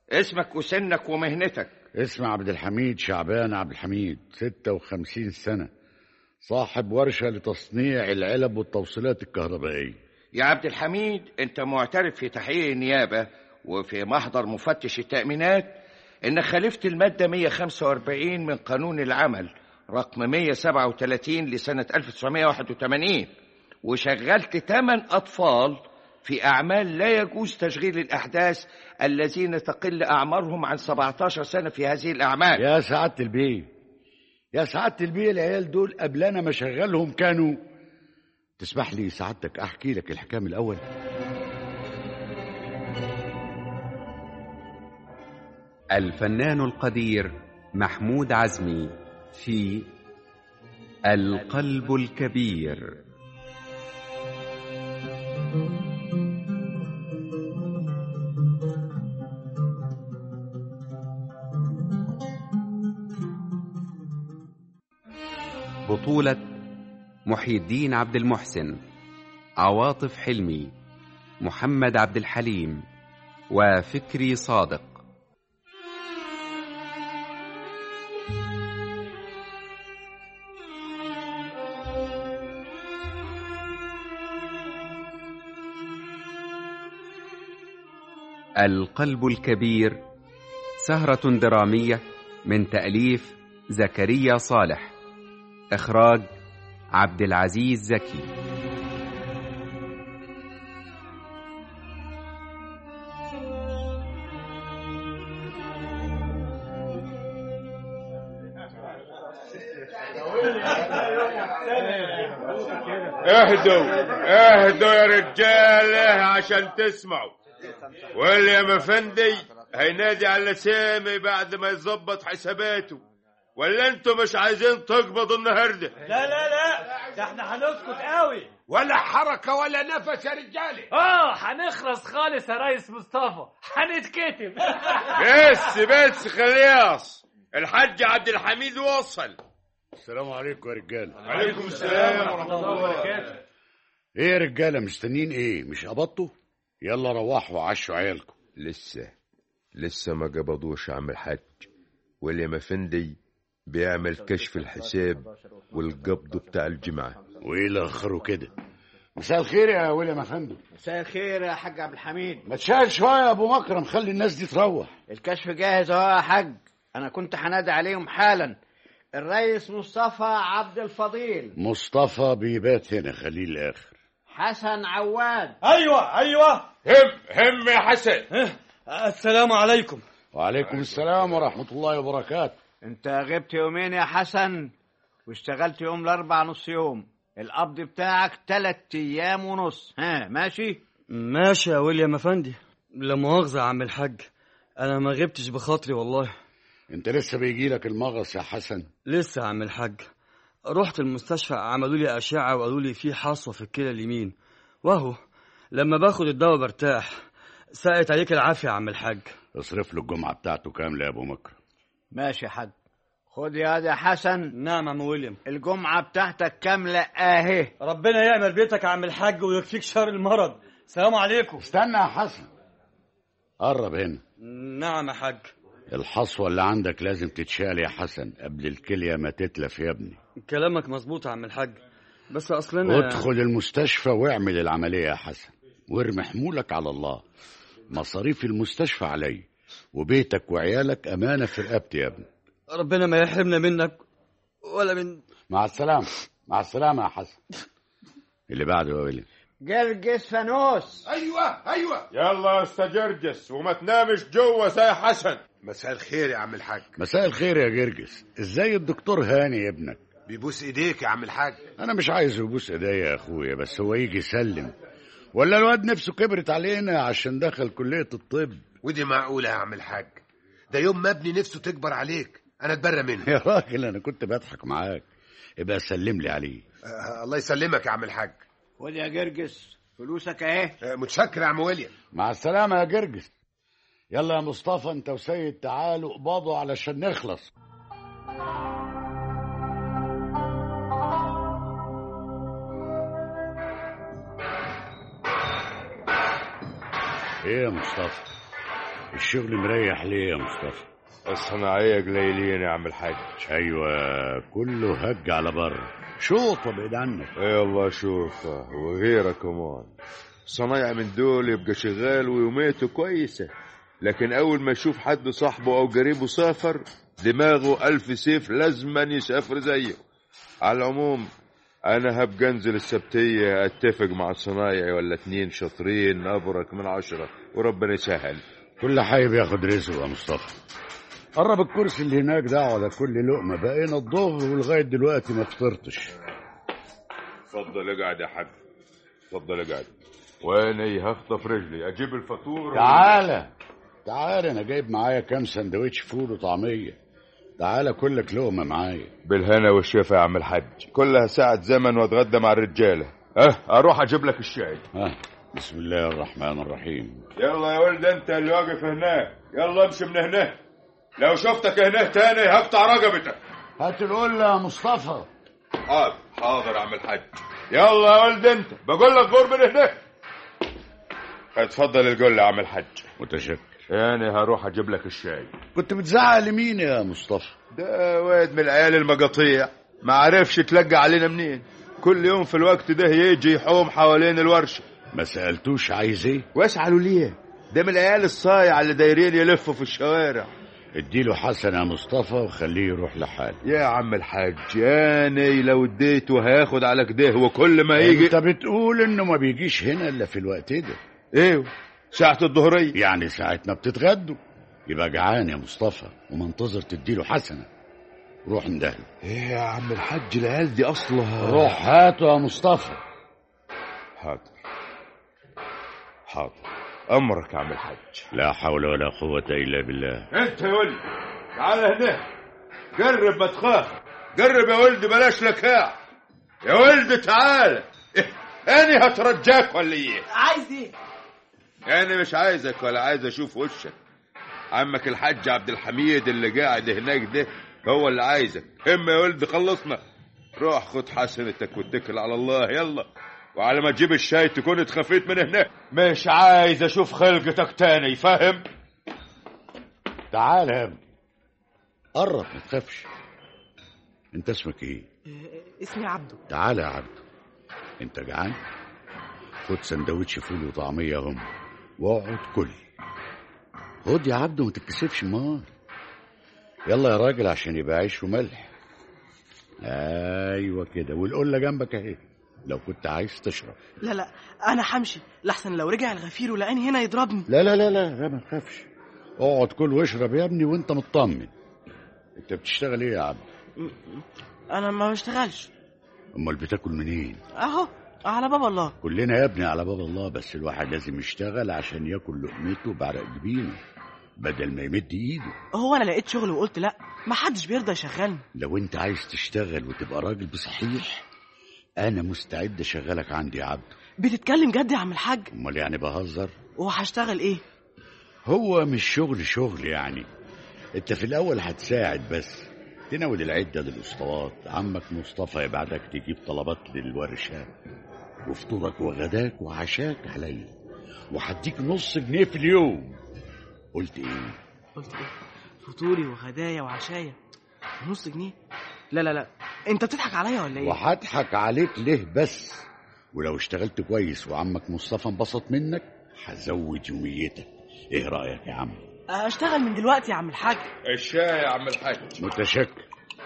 اسمك وسنك ومهنتك اسمي عبد الحميد شعبان عبد الحميد 56 سنة صاحب ورشة لتصنيع العلب والتوصيلات الكهربائية يا عبد الحميد انت معترف في تحقيق النيابة وفي محضر مفتش التأمينات انك خالفت المادة 145 من قانون العمل رقم 137 لسنة 1981 وشغلت 8 أطفال في أعمال لا يجوز تشغيل الأحداث الذين تقل أعمارهم عن 17 سنة في هذه الأعمال يا سعادة البيه يا سعادة البيه العيال دول قبل أنا ما شغلهم كانوا تسمح لي سعادتك أحكي لك الحكام الأول الفنان القدير محمود عزمي في القلب الكبير بطولة محي الدين عبد المحسن عواطف حلمي محمد عبد الحليم وفكري صادق القلب الكبير سهرة درامية من تأليف زكريا صالح إخراج عبد العزيز زكي اهدوا اهدوا يا رجاله عشان تسمعوا ويليام افندي هينادي على سامي بعد ما يظبط حساباته ولا انتوا مش عايزين تقبضوا النهارده لا لا لا ده احنا هنسكت قوي ولا حركة ولا نفس يا رجالة اه هنخلص خالص يا ريس مصطفى هنتكتم بس بس خلياص الحاج عبد الحميد وصل السلام عليكم يا رجالة عليكم السلام ورحمه الله وبركاته ايه يا رجالة مستنيين ايه مش قبضتوا يلا روحوا وعشوا عيالكم لسه لسه ما قبضوش عم الحاج ويليام افندي بيعمل كشف الحساب والقبض بتاع الجمعه وايه اللي اخره كده مساء الخير يا ويليام افندي مساء الخير يا حاج عبد الحميد ما تشال شويه يا ابو مكرم خلي الناس دي تروح الكشف جاهز اهو يا حاج انا كنت هنادي عليهم حالا الريس مصطفى عبد الفضيل مصطفى بيبات هنا خليه الاخر حسن عواد ايوه ايوه هم هم يا حسن السلام عليكم وعليكم السلام ورحمة الله وبركاته انت غبت يومين يا حسن واشتغلت يوم الاربع نص يوم القبض بتاعك تلات ايام ونص ها ماشي ماشي يا ويليام افندي لا مؤاخذة يا عم الحاج انا ما غبتش بخاطري والله انت لسه بيجي لك المغص يا حسن لسه يا عم الحاج رحت المستشفى عملوا لي اشعة وقالوا لي في حصوة في الكلى اليمين واهو لما باخد الدواء برتاح سقت عليك العافية يا عم الحاج اصرف له الجمعة بتاعته كاملة يا ابو مكرم ماشي يا حاج خد يا يا حسن نعم يا عم ويليام الجمعة بتاعتك كاملة اهي ربنا يعمل بيتك يا عم الحاج ويكفيك شر المرض سلام عليكم استنى يا حسن قرب هنا نعم يا حاج الحصوة اللي عندك لازم تتشال يا حسن قبل الكلية ما تتلف يا ابني كلامك مظبوط يا عم الحاج بس اصل انا ادخل المستشفى واعمل العملية يا حسن وارمي حمولك على الله مصاريف المستشفى علي وبيتك وعيالك أمانة في رقبتي يا ابني ربنا ما يحرمنا منك ولا من مع السلامة مع السلامة يا حسن اللي بعده يا ويلي جرجس فانوس أيوة أيوة يلا يا استاذ جرجس وما تنامش جوه يا حسن مساء الخير يا عم الحاج مساء الخير يا جرجس ازاي الدكتور هاني يا ابنك بيبوس ايديك يا عم الحاج انا مش عايز يبوس ايديا يا اخويا بس هو يجي يسلم ولا الواد نفسه كبرت علينا عشان دخل كلية الطب ودي معقولة يا عم الحاج ده يوم ما ابني نفسه تكبر عليك انا اتبرى منه يا راجل انا كنت بضحك معاك ابقى سلم لي عليه آه الله يسلمك يا عم الحاج خد يا جرجس فلوسك اهي آه متشكر يا عم ويليام مع السلامة يا جرجس يلا يا مصطفى انت وسيد تعالوا اقبضوا علشان نخلص ايه يا مصطفى الشغل مريح ليه يا مصطفى الصناعية قليلين يا عم الحاج ايوه كله هج على بر شوط وابعد عنك اي الله شوف وغيره كمان صنايع من دول يبقى شغال ويوميته كويسة لكن أول ما يشوف حد صاحبه أو قريبه سافر دماغه ألف سيف لازما يسافر زيه على العموم أنا هبقى أنزل السبتية أتفق مع الصنايعي ولا اتنين شاطرين أبرك من عشرة وربنا يسهل كل حي بياخد رزقه يا مصطفى قرب الكرسي اللي هناك ده على كل لقمه بقينا الظهر ولغايه دلوقتي ما فطرتش اتفضل اقعد يا حاج اتفضل اقعد وانا هخطف رجلي اجيب الفاتوره تعالى تعالى انا جايب معايا كام سندوتش فول وطعميه تعالى كلك لقمه معايا بالهنا والشفا يا عم الحاج كلها ساعة زمن واتغدى مع الرجالة اه اروح اجيب لك الشاي ها بسم الله الرحمن الرحيم يلا يا ولد انت اللي واقف هناك يلا امشي من هناك لو شفتك هناك تاني هقطع رقبتك هات القله يا مصطفى حاضر حاضر يا عم الحاج يلا يا ولد انت بقول لك غور من هناك اتفضل القول يا عم الحاج متشكر انا هروح اجيب لك الشاي كنت بتزعق لمين يا مصطفى ده واد من العيال المقاطيع ما عرفش تلقى علينا منين كل يوم في الوقت ده يجي يحوم حوالين الورشة ما سالتوش عايز ايه واسألوا ليه ده من العيال الصايع اللي دايرين يلفوا في الشوارع اديله حسن يا مصطفى وخليه يروح لحاله يا عم الحاج ياني لو اديته هياخد على كده وكل ما يجي انت بتقول انه ما بيجيش هنا الا في الوقت ده ايوه ساعة الظهرية يعني ساعة ما بتتغدوا يبقى جعان يا مصطفى ومنتظر تديله حسنة روح اندهله ايه يا عم الحاج العيال دي اصلها روح هاته يا مصطفى حاضر حاضر امرك يا عم الحاج لا حول ولا قوة إلا بالله انت يا ولد تعال هنا قرب ما تخاف قرب يا ولد بلاش لكاع يا ولد تعال إيه، انا هترجاك ولا ايه عايز ايه انا مش عايزك ولا عايز اشوف وشك عمك الحاج عبد الحميد اللي قاعد هناك ده هو اللي عايزك هم يا ولد خلصنا روح خد حسنتك واتكل على الله يلا وعلى ما تجيب الشاي تكون اتخفيت من هناك مش عايز اشوف خلقتك تاني فاهم تعال يا ابني قرب ما تخافش انت اسمك ايه اسمي عبده تعال يا عبد انت جعان خد سندوتش فول وطعمية هم واقعد كل خد يا عبد وما تتكسفش مار يلا يا راجل عشان يبقى عيش وملح ايوه كده والقله جنبك اهي لو كنت عايز تشرب لا لا انا همشي لحسن لو رجع الغفير ولقاني هنا يضربني لا لا لا لا لا ما تخافش اقعد كل واشرب يا ابني وانت مطمن انت بتشتغل ايه يا عبد انا ما بشتغلش امال بتاكل منين اهو على باب الله كلنا يا ابني على باب الله بس الواحد لازم يشتغل عشان ياكل لقمته بعرق جبينه بدل ما يمد ايده هو انا لقيت شغل وقلت لا ما حدش بيرضى يشغلني لو انت عايز تشتغل وتبقى راجل بصحيح انا مستعد اشغلك عندي يا عبد بتتكلم جد يا عم الحاج امال يعني بهزر وهشتغل ايه هو مش شغل شغل يعني انت في الاول هتساعد بس تناول العدة للاسطوات عمك مصطفى يبعتك تجيب طلبات للورشة وفطورك وغداك وعشاك عليا وهديك نص جنيه في اليوم قلت ايه قلت ايه فطوري وغدايا وعشايا نص جنيه لا لا لا انت بتضحك عليا ولا ايه وهضحك عليك ليه بس ولو اشتغلت كويس وعمك مصطفى انبسط منك هزود يوميتك ايه رايك يا عم اشتغل من دلوقتي يا عم الحاج الشاي يا عم الحاج متشكر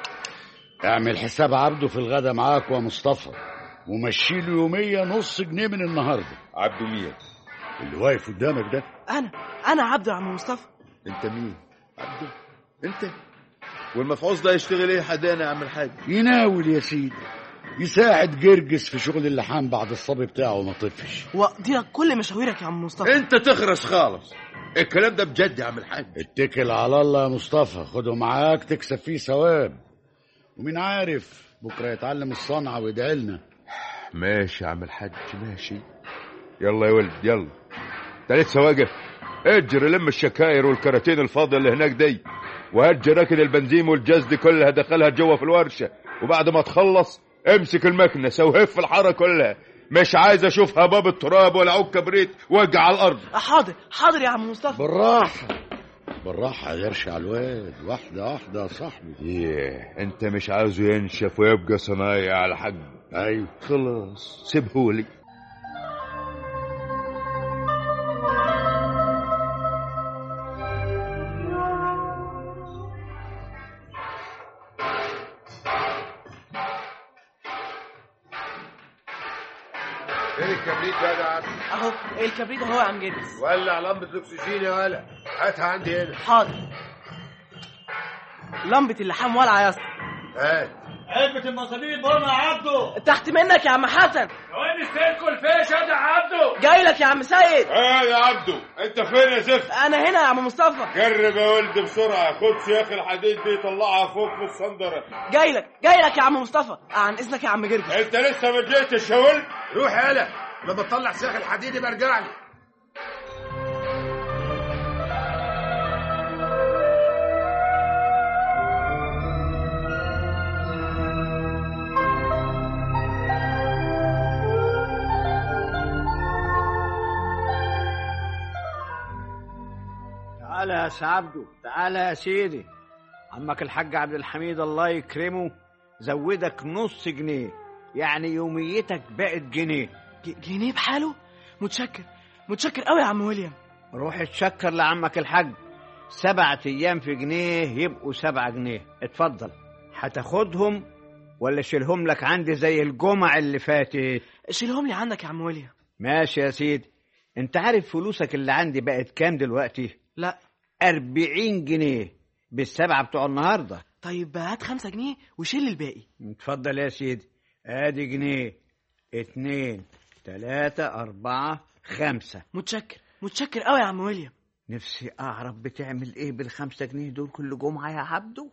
اعمل حساب عبده في الغدا معاك ومصطفى ومشيله يومية نص جنيه من النهارده عبده مين اللي واقف قدامك ده انا انا عبد يا عم مصطفى انت مين عبده انت والمفعوص ده يشتغل ايه حدانا يا عم الحاج يناول يا سيدي يساعد جرجس في شغل اللحام بعد الصبي بتاعه ما طفش واقضي لك كل مشاويرك يا عم مصطفى انت تخرس خالص الكلام ده بجد يا عم الحاج اتكل على الله يا مصطفى خده معاك تكسب فيه ثواب ومين عارف بكره يتعلم الصنعه ويدعي لنا ماشي يا عم الحاج ماشي يلا يا ولد يلا انت لسه واقف اجري لم الشكاير والكراتين الفاضيه اللي هناك دي وهج ركن البنزين والجاز دي كلها دخلها جوه في الورشه وبعد ما تخلص امسك المكنه سوهف الحاره كلها مش عايز اشوف هباب التراب ولا عود كبريت واقع على الارض حاضر حاضر يا عم مصطفى بالراحة بالراحة يرشي على الواد واحدة واحدة يا صاحبي ايه انت مش عاوزه ينشف ويبقى صنايعي على حق ايوه خلاص سيبهولي فين الكبريت بقى ده عم؟ اهو الكبريت اهو يا عم جدس ولع لمبة الأكسجين يا ولا هاتها عندي هنا حاضر لمبة اللحام ولعة يا اسطى هات علبة المصابيح بره يا عبده تحت منك يا عم حسن وين السيد كل فيش يا عبده جاي لك يا عم سيد ايه يا عبدو انت فين يا زفت انا هنا يا عم مصطفى جرب يا ولد بسرعه خد سياخ الحديد دي طلعها فوق في الصندره جاي لك جاي لك يا عم مصطفى عن اذنك يا عم جرجس انت لسه ما جيتش يا ولد روح يالا لما تطلع ساخ الحديد يبقى ارجع لي تعالى يا سعبدو تعالى يا سيدي عمك الحاج عبد الحميد الله يكرمه زودك نص جنيه يعني يوميتك بقت جنيه ج- جنيه بحاله متشكر متشكر قوي يا عم ويليام روح اتشكر لعمك الحاج سبعة ايام في جنيه يبقوا سبعة جنيه اتفضل هتاخدهم ولا شيلهم لك عندي زي الجمع اللي فاتت شيلهم لي عندك يا عم ويليام ماشي يا سيدي انت عارف فلوسك اللي عندي بقت كام دلوقتي لا أربعين جنيه بالسبعة بتوع النهاردة طيب هات خمسة جنيه وشيل الباقي اتفضل يا سيدي ادي جنيه اتنين تلاتة أربعة خمسة متشكر متشكر قوي يا عم ويليام نفسي أعرف بتعمل إيه بالخمسة جنيه دول كل جمعة يا عبدو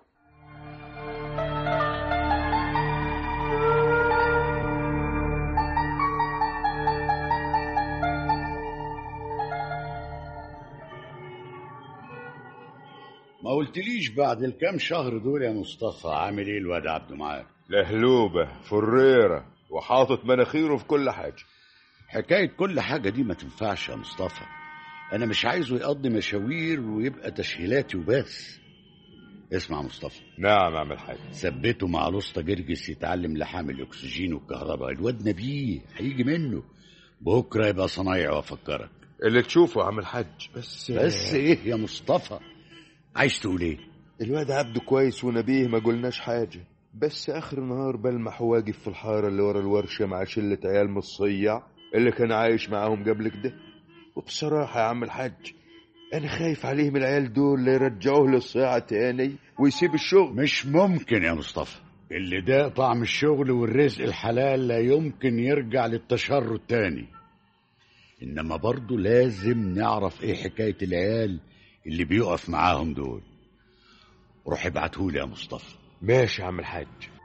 ما قلتليش بعد الكام شهر دول يا مصطفى عامل ايه الواد عبده معاك لهلوبه فريره وحاطط مناخيره في كل حاجه حكاية كل حاجة دي ما تنفعش يا مصطفى أنا مش عايزه يقضي مشاوير ويبقى تشهيلاتي وبس اسمع يا مصطفى نعم يا عم الحاج ثبته مع الاسطى جرجس يتعلم لحام الأكسجين والكهرباء الواد نبيه هيجي منه بكرة يبقى صنايعي وأفكرك اللي تشوفه يا عم الحاج بس بس إيه يا مصطفى عايز تقول إيه الواد عبده كويس ونبيه ما قلناش حاجة بس آخر النهار بلمح واقف في الحارة اللي ورا الورشة مع شلة عيال مصيع اللي كان عايش معاهم قبل كده وبصراحة يا عم الحاج أنا خايف عليهم العيال دول لا يرجعوه للصياعة تاني ويسيب الشغل مش ممكن يا مصطفى اللي ده طعم الشغل والرزق الحلال لا يمكن يرجع للتشرد تاني انما برضه لازم نعرف ايه حكاية العيال اللي بيقف معاهم دول روح ابعتهولي يا مصطفى ماشي يا عم الحاج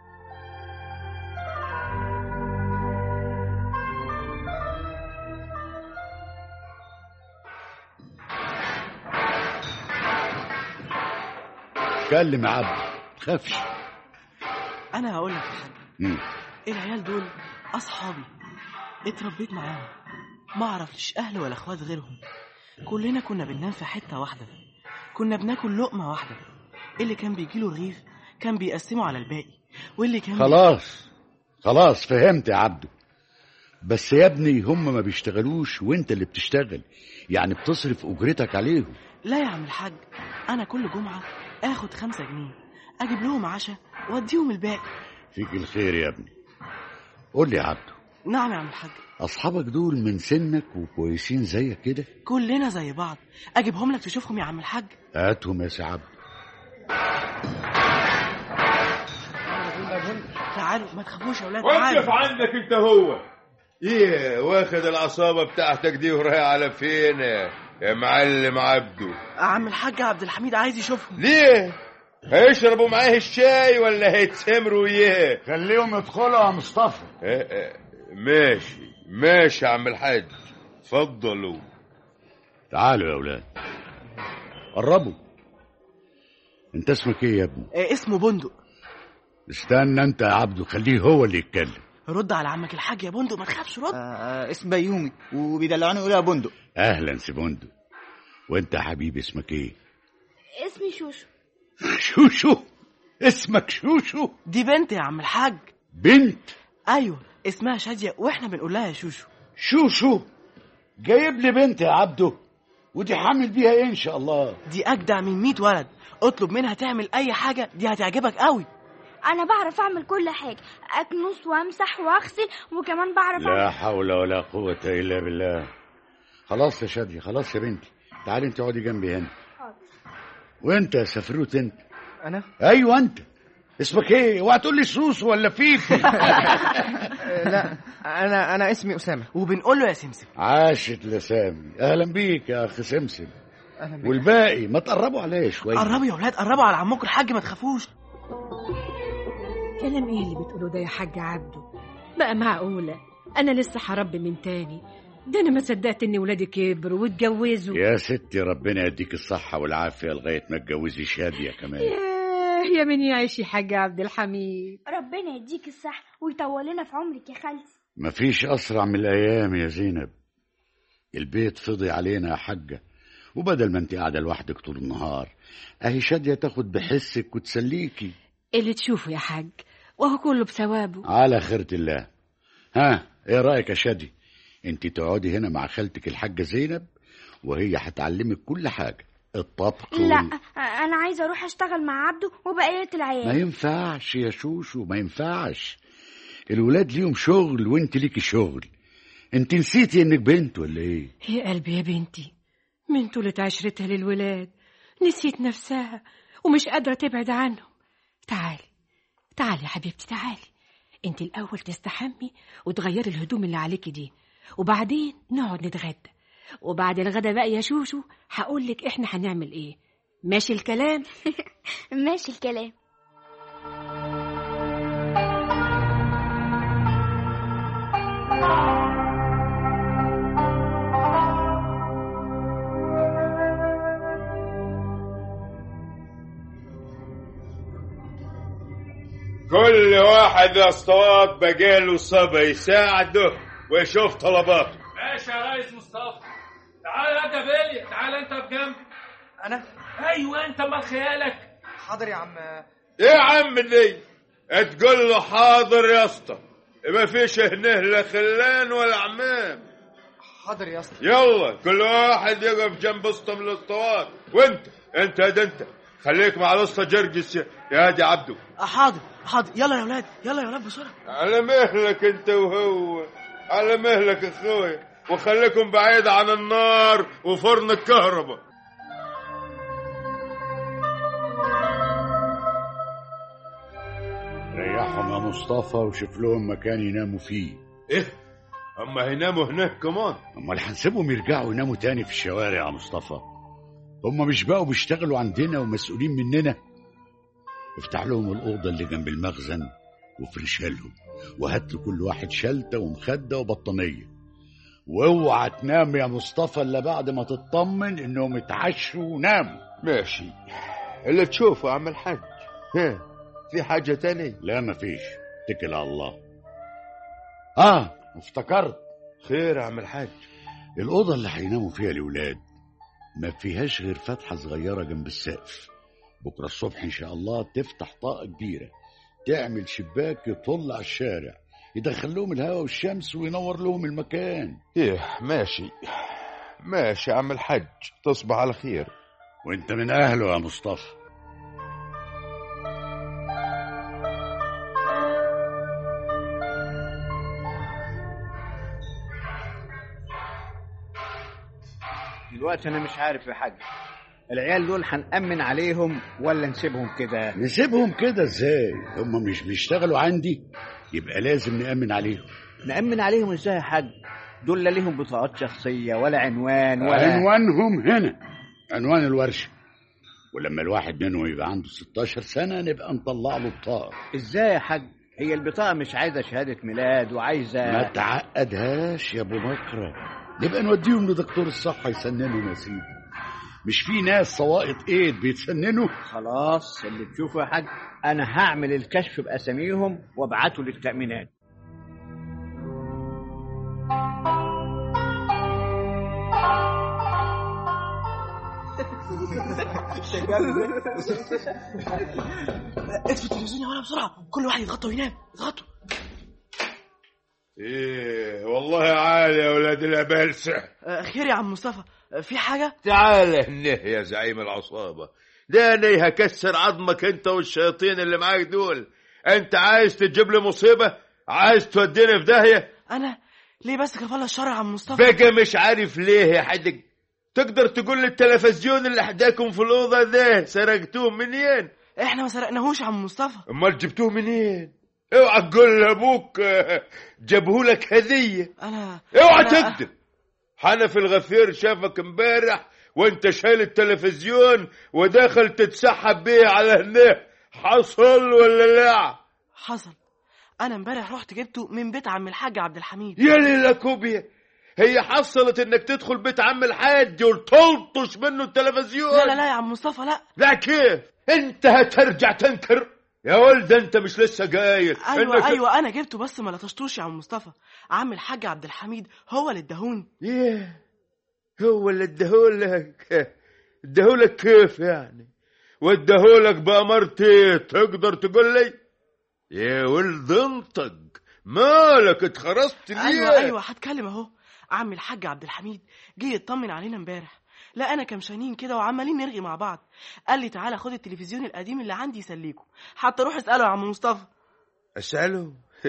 اتكلم يا عبد تخافش انا هقول لك يا حاج مم. العيال دول اصحابي اتربيت معاهم ما اعرفش اهل ولا اخوات غيرهم كلنا كنا بننام في حته واحده كنا بناكل لقمه واحده اللي كان بيجيله رغيف كان بيقسمه على الباقي واللي كان خلاص خلاص فهمت يا عبده بس يا ابني هم ما بيشتغلوش وانت اللي بتشتغل يعني بتصرف اجرتك عليهم لا يا عم الحاج انا كل جمعه اخد خمسة جنيه اجيب لهم عشاء واديهم الباقي فيك الخير يا ابني قول لي يا عبده نعم يا عم الحاج اصحابك دول من سنك وكويسين زيك كده كلنا زي بعض اجيبهم لك تشوفهم يا عم الحاج هاتهم يا سي عبده تعالوا ما تخافوش يا اولاد وقف تعالوا عندك انت هو ايه واخد العصابة بتاعتك دي ورايح على فين يا معلم عبده عم الحاج عبد الحميد عايز يشوفهم ليه هيشربوا معاه الشاي ولا هيتسمروا وياه خليهم يدخلوا يا مصطفى اه، اه، ماشي ماشي يا عم الحاج اتفضلوا تعالوا يا اولاد قربوا انت اسمك ايه يا ابني آه، اسمه بندق استنى انت يا عبده خليه هو اللي يتكلم رد على عمك الحاج يا بندق ما تخافش رد آه اسم بيومي وبيدلعوني يقولوا يا بندق اهلا سيبوندو وانت يا حبيبي اسمك ايه اسمي شوشو شوشو اسمك شوشو دي بنت يا عم الحاج بنت ايوه اسمها شاديه واحنا بنقول لها يا شوشو شوشو جايب لي بنت يا عبده ودي حامل بيها ايه ان شاء الله دي اجدع من 100 ولد اطلب منها تعمل اي حاجه دي هتعجبك قوي انا بعرف اعمل كل حاجه اكنس وامسح واغسل وكمان بعرف لا اعمل حول ولا قوة إلا بالله خلاص يا شادية خلاص يا بنتي تعالي انت اقعدي جنبي هنا وانت يا سفروت انت انا ايوه انت اسمك ايه اوعى تقول لي سوس ولا فيفي لا انا انا اسمي اسامه وبنقول له يا سمسم عاشت لسامي اهلا بيك يا اخ سمسم اهلا بيك والباقي ما تقربوا عليا شويه قربوا يا ولاد قربوا على عمكم الحاج ما تخافوش كلام ايه اللي بتقوله ده يا حاج عبده بقى معقولة أنا لسه هربي من تاني ده أنا ما صدقت إن ولادي كبروا واتجوزوا يا ستي ربنا يديك الصحة والعافية لغاية ما تجوزي شادية كمان ياه يا من يعيش يا حاج عبد الحميد ربنا يديك الصحه ويطول لنا في عمرك يا خالتي مفيش أسرع من الأيام يا زينب البيت فضي علينا يا حاجة وبدل ما انت قاعدة لوحدك طول النهار أهي شادية تاخد بحسك وتسليكي اللي تشوفه يا حاج وهو كله بثوابه على خيرة الله ها ايه رأيك يا شادي انت تقعدي هنا مع خالتك الحاجة زينب وهي هتعلمك كل حاجة الطبخ وال- لا انا عايزه اروح اشتغل مع عبده وبقيه ما العيال ينفعش يا شوشو ما ينفعش الولاد ليهم شغل وانت ليكي شغل انت نسيتي انك بنت ولا ايه يا قلبي يا بنتي من طولة عشرتها للولاد نسيت نفسها ومش قادرة تبعد عنهم تعالي تعالي يا حبيبتي تعالي انت الأول تستحمي وتغيري الهدوم اللي عليكي دي وبعدين نقعد نتغدى وبعد الغدا بقى يا شوشو هقولك احنا هنعمل ايه ماشي الكلام ماشي الكلام كل واحد يا اسطوات بقاله صبا يساعده ويشوف طلباته ماشي يا ريس مصطفى تعال يا جبالي تعال انت بجنب انا ايوه انت ما خيالك حاضر يا عم ايه يا عم دي تقول له حاضر يا اسطى ما فيش هنا لا خلان ولا عمام حاضر يا اسطى يلا كل واحد يقف جنب اسطى من الاسطوات وانت انت يا ده انت خليك مع الاسطى جرجس يا- يا دي عبده آه، حاضر حاضر يلا يا ولاد يلا يا ولاد بسرعه على مهلك انت وهو على مهلك اخويا وخليكم بعيد عن النار وفرن الكهرباء ريحهم يا مصطفى وشوف لهم مكان يناموا فيه ايه اما هيناموا هناك كمان امال هنسيبهم يرجعوا يناموا تاني في الشوارع يا مصطفى هم مش بقوا بيشتغلوا عندنا ومسؤولين مننا افتح لهم الأوضة اللي جنب المخزن وافرشها لهم وهات لكل واحد شلتة ومخدة وبطانية واوعى تنام يا مصطفى الا بعد ما تطمن انهم اتعشوا وناموا ماشي اللي تشوفه يا عم الحاج ها في حاجة تاني لا مفيش اتكل على الله اه افتكرت خير يا عم الحاج الأوضة اللي هيناموا فيها الأولاد ما فيهاش غير فتحة صغيرة جنب السقف بكرة الصبح إن شاء الله تفتح طاقة كبيرة تعمل شباك يطل على الشارع يدخل لهم الهواء والشمس وينور لهم المكان ايه ماشي ماشي يا عم الحاج تصبح على خير وانت من أهله يا مصطفى دلوقتي انا مش عارف يا حاج العيال دول هنأمن عليهم ولا نسيبهم كده نسيبهم كده ازاي هم مش بيشتغلوا عندي يبقى لازم نأمن عليهم نأمن عليهم ازاي يا حاج دول لا ليهم بطاقات شخصية ولا عنوان ولا عنوانهم هنا عنوان الورشة ولما الواحد منهم يبقى عنده 16 سنة نبقى نطلع له بطاقة ازاي يا حاج هي البطاقة مش عايزة شهادة ميلاد وعايزة ما تعقدهاش يا ابو مكرم نبقى نوديهم لدكتور الصحة يسننهم يا سيدي مش في ناس سواقط ايد بيتسننوا خلاص اللي تشوفه يا حاج انا هعمل الكشف باساميهم وابعته للتأمينات اطفي التلفزيون يا ولا بسرعه كل واحد يتغطى وينام يتغطوا ايه والله عالي يا ولاد الابلسه آه، خير يا عم مصطفى آه، في حاجه تعال هنا يا زعيم العصابه ده انا هكسر عظمك انت والشياطين اللي معاك دول انت عايز تجيب لي مصيبه عايز توديني في داهيه انا ليه بس كفاله الشر يا عم مصطفى بقى مش عارف ليه يا حدق تقدر تقول لي التلفزيون اللي حداكم في الاوضه ده سرقتوه منين احنا ما سرقناهوش يا عم مصطفى امال جبتوه منين اوعى تقول لابوك آه، جابهولك هديه انا اوعى أنا- تكذب حنف الغفير شافك امبارح وانت شايل التلفزيون وداخل تتسحب بيه على هناه حصل ولا لا حصل انا امبارح رحت جبته من بيت عم الحاج عبد الحميد يا ليلة كوبيا هي حصلت انك تدخل بيت عم الحاج وتلطش منه التلفزيون لا لا لا يا عم مصطفى لا لا كيف انت هترجع تنكر يا ولد انت مش لسه قايل ايوه إنك- ايوه انا جبته بس ما لطشتوش يا عم مصطفى عم الحاج عبد الحميد هو اللي اداهوني ايه هو اللي اداهولك اداهولك كيف يعني واداهولك بأمرتي تقدر تقول لي يا ولد انطق مالك اتخرست ليه ايوه ايوه هتكلم اهو عم الحاج عبد الحميد جه يطمن علينا امبارح لا انا كمشانين كده وعمالين نرغي مع بعض قال لي تعالى خد التلفزيون القديم اللي عندي يسليكوا حتى روح اساله يا عم مصطفى اساله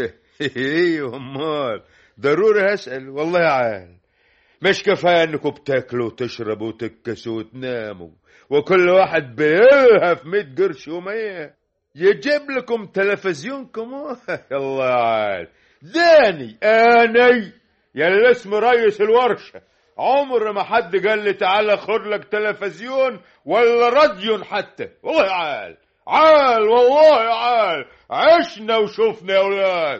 ايوه امال ضروري اسال والله عال مش كفايه انكم بتاكلوا وتشربوا وتكسوا وتناموا وكل واحد بيلهف 100 قرش يوميا يجيب لكم تلفزيون كمان الله عال داني اني يا اللي اسمه رئيس الورشه عمر ما حد قال لي تعالى خد لك تلفزيون ولا راديو حتى والله عال عال والله عال عشنا وشفنا يا اولاد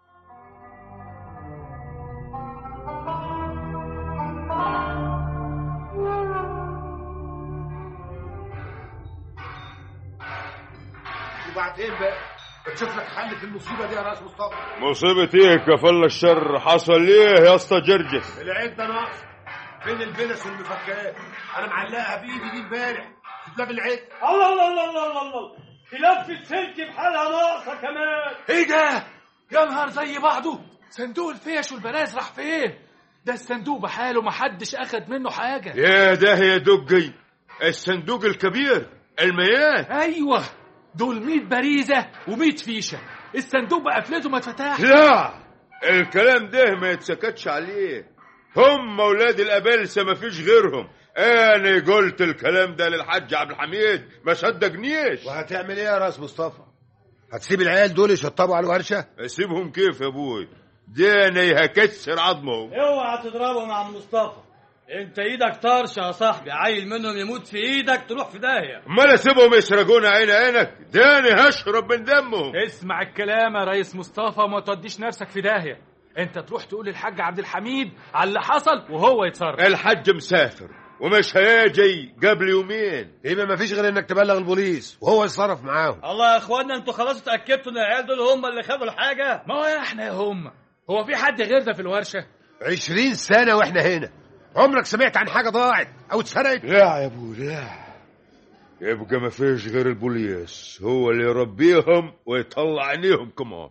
وبعدين بقى تشوف لك حل في المصيبه دي يا راس مصطفى مصيبة ايه كفل الشر حصل ليه يا اسطى جرجس العيد ده ناقص فين البلس والمفكات انا معلقها بايدي دي امبارح في دولاب العيد الله الله الله الله الله الله لفة سلك بحالها ناقصة كمان ايه ده يا نهار زي بعضه صندوق الفيش والبراز راح فين ده الصندوق بحاله محدش اخد منه حاجه يا ده يا دقي الصندوق الكبير المياه ايوه دول 100 باريزه و100 فيشه الصندوق بقفلته ما اتفتحش لا الكلام ده ما يتسكتش عليه هم اولاد الابلسه ما فيش غيرهم انا قلت الكلام ده للحاج عبد الحميد ما صدقنيش وهتعمل ايه يا راس مصطفى هتسيب العيال دول يشطبوا على الورشه اسيبهم كيف يا ابوي ده انا هكسر عظمهم اوعى تضربهم يا عم مصطفى انت ايدك طرشه يا صاحبي عيل منهم يموت في ايدك تروح في داهيه امال اسيبهم يسرقونا عين عينك ده انا هشرب من دمهم اسمع الكلام يا ريس مصطفى وما توديش نفسك في داهيه انت تروح تقول للحاج عبد الحميد على اللي حصل وهو يتصرف الحاج مسافر ومش هيجي قبل يومين يبقى ما فيش غير انك تبلغ البوليس وهو يتصرف معاهم الله يا اخوانا انتوا خلاص اتاكدتوا ان العيال دول هم اللي خدوا الحاجه ما هو احنا يا هم هو في حد غيرنا في الورشه عشرين سنة واحنا هنا عمرك سمعت عن حاجة ضاعت أو اتسرقت؟ لا يا ابو لا يبقى ما فيش غير البوليس هو اللي يربيهم ويطلع عينيهم كمان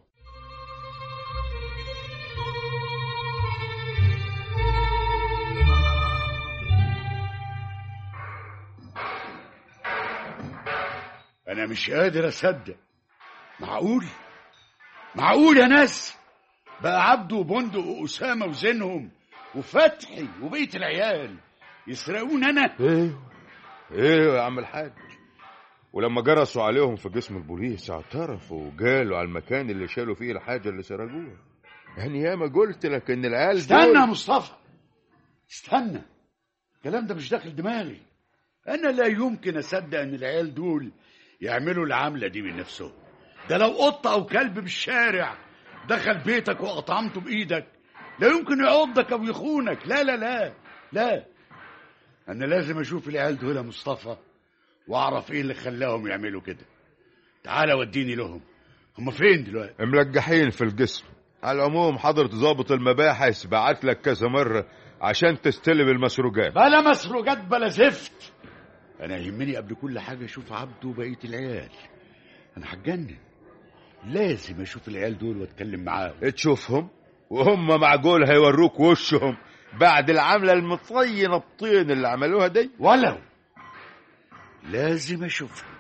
انا مش قادر اصدق معقول معقول يا ناس بقى عبده وبندق واسامه وزينهم وفتحي وبقيه العيال يسرقون انا ايوه ايوه يا عم الحاج ولما جرسوا عليهم في جسم البوليس اعترفوا وقالوا على المكان اللي شالوا فيه الحاجه اللي سرقوها يعني ياما قلت لك ان العيال استنى دول- يا مصطفى استنى الكلام ده مش داخل دماغي انا لا يمكن اصدق ان العيال دول يعملوا العمله دي من نفسهم ده لو قطه او كلب بالشارع دخل بيتك وقطعمته بايدك لا يمكن يعضك او يخونك لا لا لا لا انا لازم اشوف العيال دول يا مصطفى واعرف ايه اللي خلاهم يعملوا كده تعالى وديني لهم هم فين دلوقتي ملجحين في الجسم على العموم حضرة ضابط المباحث بعت لك كذا مرة عشان تستلم المسروقات بلا مسروقات بلا زفت انا يهمني قبل كل حاجه اشوف عبده وبقيه العيال انا هتجنن لازم اشوف العيال دول واتكلم معاهم تشوفهم وهم معقول هيوروك وشهم بعد العملة المطينة الطين اللي عملوها دي ولو لازم اشوفهم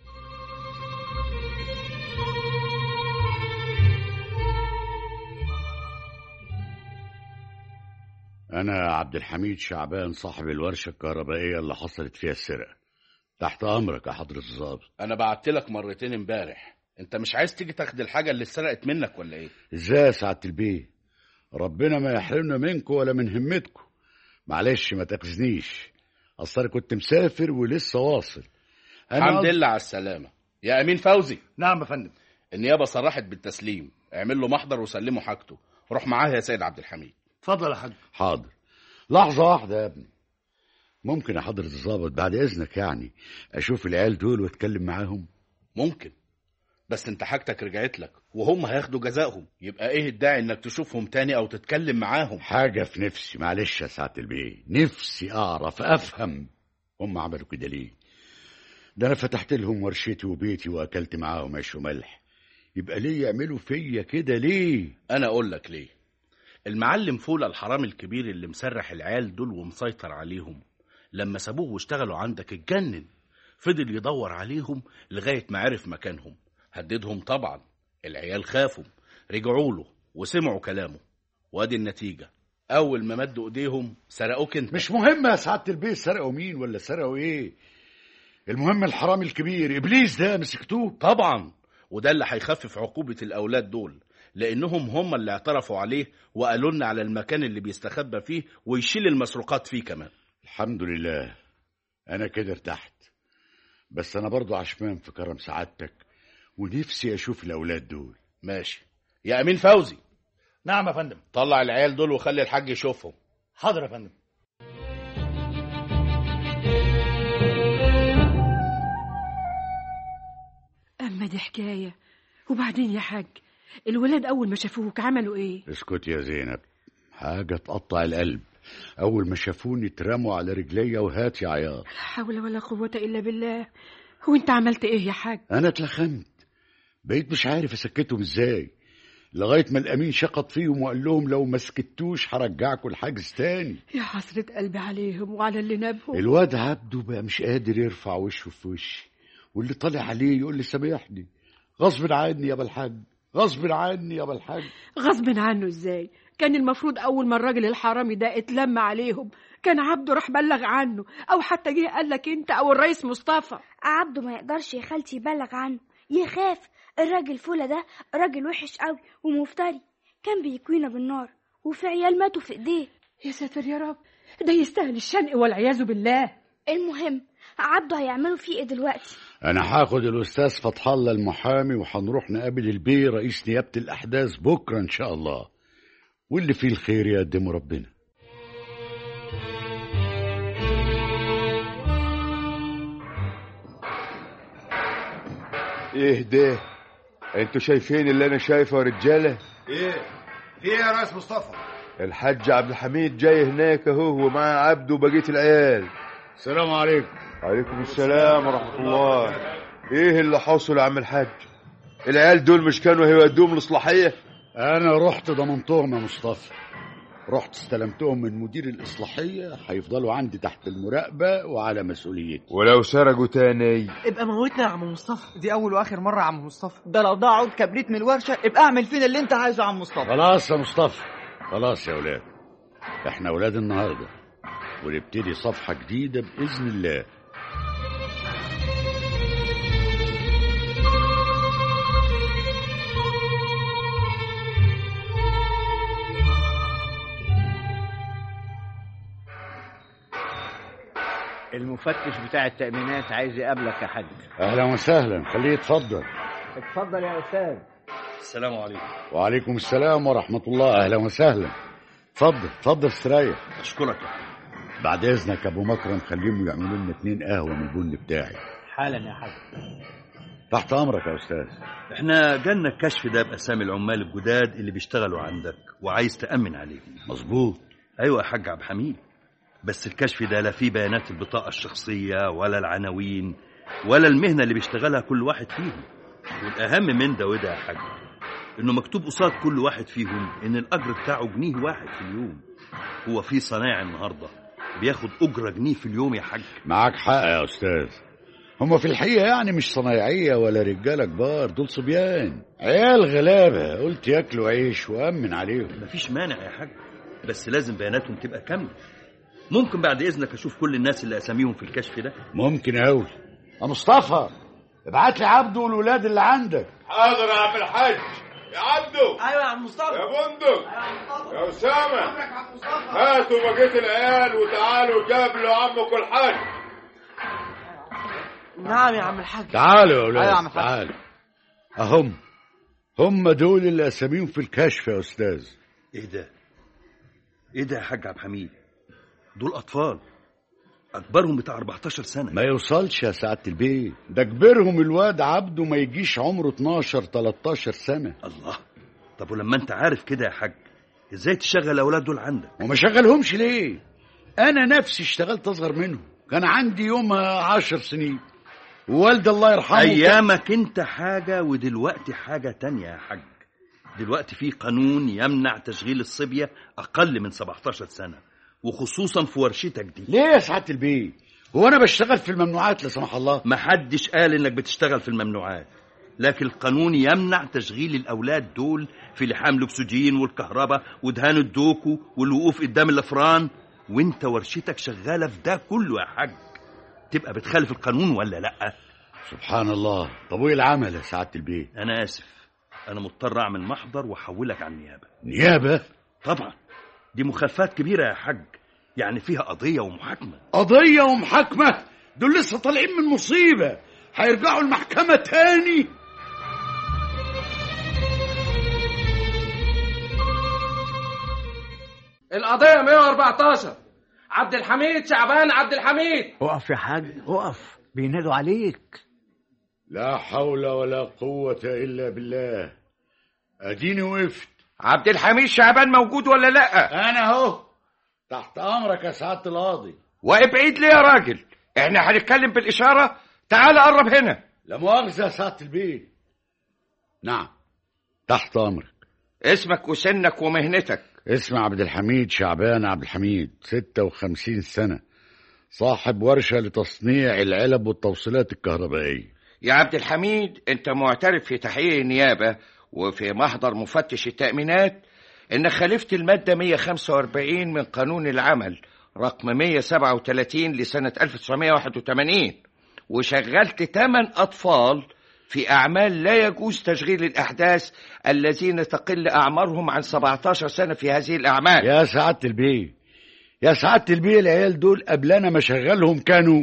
أنا عبد الحميد شعبان صاحب الورشة الكهربائية اللي حصلت فيها السرقة تحت أمرك يا حضرة الظابط انا بعت لك مرتين امبارح انت مش عايز تيجي تاخد الحاجه اللي اتسرقت منك ولا ايه إزاي يا سعادة البيه ربنا ما يحرمنا منكم ولا من همتكم معلش ما تاخذنيش أصل أنا كنت مسافر ولسه واصل الحمد لله على السلامه يا امين فوزي نعم يا فندم النيابه صرحت بالتسليم اعمل له محضر وسلمه حاجته روح معاه يا سيد عبد الحميد اتفضل يا حاج حاضر لحظة واحدة يا ابني ممكن يا حضرة الظابط بعد إذنك يعني أشوف العيال دول وأتكلم معاهم ممكن بس انت حاجتك رجعت لك وهم هياخدوا جزائهم يبقى ايه الداعي انك تشوفهم تاني او تتكلم معاهم حاجة في نفسي معلش يا سعادة البيه نفسي أعرف أفهم هم عملوا كده ليه ده أنا فتحت لهم ورشتي وبيتي وأكلت معاهم عيش وملح يبقى ليه يعملوا فيا كده ليه انا اقول لك ليه المعلم فولا الحرامي الكبير اللي مسرح العيال دول ومسيطر عليهم لما سابوه واشتغلوا عندك اتجنن فضل يدور عليهم لغاية ما عرف مكانهم هددهم طبعا العيال خافوا رجعوا له وسمعوا كلامه وادي النتيجة أول ما مدوا إيديهم سرقوك أنت مش مهم يا سعادة البيه سرقوا مين ولا سرقوا إيه المهم الحرامي الكبير إبليس ده مسكتوه طبعا وده اللي هيخفف عقوبة الأولاد دول لأنهم هم اللي اعترفوا عليه وقالوا لنا على المكان اللي بيستخبى فيه ويشيل المسروقات فيه كمان الحمد لله أنا كده ارتحت بس أنا برضو عشمان في كرم سعادتك ونفسي أشوف الأولاد دول ماشي يا أمين فوزي نعم يا فندم طلع العيال دول وخلي الحاج يشوفهم حاضر يا فندم أما دي حكاية وبعدين يا حاج الولاد أول ما شافوك عملوا إيه؟ اسكت يا زينب حاجة تقطع القلب أول ما شافوني اترموا على رجليا وهات يا عيار لا حول ولا قوة إلا بالله هو أنت عملت إيه يا حاج؟ أنا اتلخمت بقيت مش عارف أسكتهم إزاي لغاية ما الأمين شقط فيهم وقال لهم لو ما سكتوش هرجعكم الحجز تاني يا حسرة قلبي عليهم وعلى اللي نابهم الواد عبده بقى مش قادر يرفع وشه في وشي واللي طالع عليه يقول لي سامحني غصب عني يا بالحاج غصب عني يا بالحاج غصب عنه إزاي؟ كان المفروض أول ما الراجل الحرامي ده اتلم عليهم كان عبده راح بلغ عنه أو حتى جه قال لك أنت أو الرئيس مصطفى عبده ما يقدرش يا خالتي يبلغ عنه يخاف الراجل فولا ده راجل وحش قوي ومفتري كان بيكوينا بالنار وفي عيال ماتوا في ايديه يا ساتر يا رب ده يستاهل الشنق والعياذ بالله المهم عبده هيعملوا فيه ايه دلوقتي أنا هاخد الأستاذ فتح الله المحامي وهنروح نقابل البيه رئيس نيابة الأحداث بكرة إن شاء الله واللي فيه الخير يقدمه ربنا ايه ده انتوا شايفين اللي انا شايفه يا رجاله ايه في ايه يا ريس مصطفى الحاج عبد الحميد جاي هناك اهو ومعاه عبده وبقيه العيال السلام عليكم عليكم السلام ورحمه الله ايه اللي حصل يا عم الحاج العيال دول مش كانوا هيودوهم الاصلاحيه أنا رحت ضمنتهم يا مصطفى رحت استلمتهم من مدير الإصلاحية هيفضلوا عندي تحت المراقبة وعلى مسؤوليتي ولو سرقوا تاني ابقى موتنا يا عم مصطفى دي اول واخر مره يا عم مصطفى ده لو ضاع عود كبريت من الورشه ابقى اعمل فينا اللي انت عايزه يا عم مصطفى خلاص يا مصطفى خلاص يا ولاد احنا أولاد النهاردة ونبتدي صفحة جديدة بإذن الله المفتش بتاع التأمينات عايز يقابلك يا حاج أهلا وسهلا خليه يتفضل اتفضل يا أستاذ السلام عليكم وعليكم السلام ورحمة الله أهلا وسهلا اتفضل اتفضل استريح أشكرك يا حاج بعد إذنك يا أبو مكرم خليهم يعملوا لنا اتنين قهوة من البن بتاعي حالا يا حاج تحت أمرك يا أستاذ احنا جالنا الكشف ده باسامي العمال الجداد اللي بيشتغلوا عندك وعايز تامن عليهم مظبوط ايوه يا حاج عبد الحميد بس الكشف ده لا فيه بيانات البطاقة الشخصية ولا العناوين ولا المهنة اللي بيشتغلها كل واحد فيهم والأهم من ده وده يا حاج إنه مكتوب قصاد كل واحد فيهم إن الأجر بتاعه جنيه واحد في اليوم هو في صنايعي النهاردة بياخد أجرة جنيه في اليوم يا حاج معاك حق يا أستاذ هما في الحقيقة يعني مش صنايعية ولا رجالة كبار دول صبيان عيال غلابة قلت ياكلوا عيش وأمن عليهم مفيش مانع يا حاج بس لازم بياناتهم تبقى كاملة ممكن بعد إذنك أشوف كل الناس اللي أساميهم في الكشف ده ممكن أوي يا مصطفى ابعت لي عبده والولاد اللي عندك حاضر يا عم الحاج يا عبده ايوه يا عم مصطفى يا بندق يا اسامه هاتوا بقيه العيال وتعالوا قابلوا عمكم الحاج نعم يا عم الحاج تعالوا يا ولاد أيوة يا عم الحاج. تعالوا أهم هم دول اللي أساميهم في الكشف يا أستاذ إيه ده؟ إيه ده يا حاج عبد الحميد؟ دول أطفال أكبرهم بتاع 14 سنة ما يوصلش يا سعادة البيت ده كبرهم الواد عبده ما يجيش عمره 12 13 سنة الله طب ولما أنت عارف كده يا حاج إزاي تشغل الأولاد دول عندك؟ وما شغلهمش ليه أنا نفسي اشتغلت أصغر منهم كان عندي يومها عشر سنين ووالد الله يرحمه أيامك أنت حاجة ودلوقتي حاجة تانية يا حاج دلوقتي في قانون يمنع تشغيل الصبية أقل من 17 سنة وخصوصا في ورشتك دي ليه يا سعادة البيت هو أنا بشتغل في الممنوعات لا سمح الله محدش قال إنك بتشتغل في الممنوعات لكن القانون يمنع تشغيل الأولاد دول في لحام الأكسجين والكهرباء ودهان الدوكو والوقوف قدام الأفران وانت ورشتك شغالة في ده كله يا حاج تبقى بتخالف القانون ولا لأ سبحان الله طب وإيه العمل يا سعادة البيت أنا آسف أنا مضطر أعمل محضر وأحولك على النيابة نيابة طبعا دي مخالفات كبيرة يا حاج يعني فيها قضية ومحاكمة قضية ومحاكمة دول لسه طالعين من مصيبة هيرجعوا المحكمة تاني القضية 114 عبد الحميد شعبان عبد الحميد اقف يا حاج اقف بينادوا عليك لا حول ولا قوة إلا بالله أديني وقفت عبد الحميد شعبان موجود ولا لا أنا أهو تحت أمرك يا سعادة القاضي واقف بعيد ليه يا راجل احنا هنتكلم بالإشارة تعال قرب هنا لا مؤاخذة يا سعادة البيت نعم تحت أمرك اسمك وسنك ومهنتك اسمي عبد الحميد شعبان عبد الحميد 56 سنة صاحب ورشة لتصنيع العلب والتوصيلات الكهربائية يا عبد الحميد انت معترف في تحقيق النيابة وفي محضر مفتش التأمينات انك خالفت المادة 145 من قانون العمل رقم 137 لسنة 1981 وشغلت 8 أطفال في أعمال لا يجوز تشغيل الأحداث الذين تقل أعمارهم عن 17 سنة في هذه الأعمال يا سعادة البيه يا سعادة البيه العيال دول قبل أنا ما شغلهم كانوا